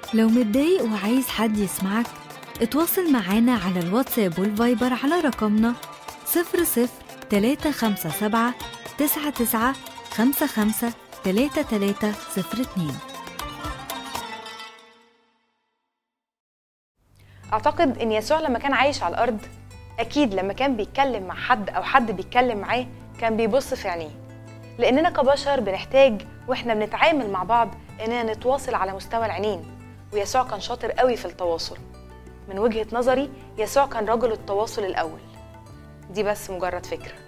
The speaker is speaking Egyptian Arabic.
لو متضايق وعايز حد يسمعك اتواصل معانا على الواتساب والفايبر على رقمنا 00 357 99 55 3302 اعتقد ان يسوع لما كان عايش على الارض اكيد لما كان بيتكلم مع حد او حد بيتكلم معاه كان بيبص في عينيه لاننا كبشر بنحتاج واحنا بنتعامل مع بعض اننا نتواصل على مستوى العينين ويسوع كان شاطر قوي في التواصل من وجهة نظري يسوع كان رجل التواصل الاول دي بس مجرد فكره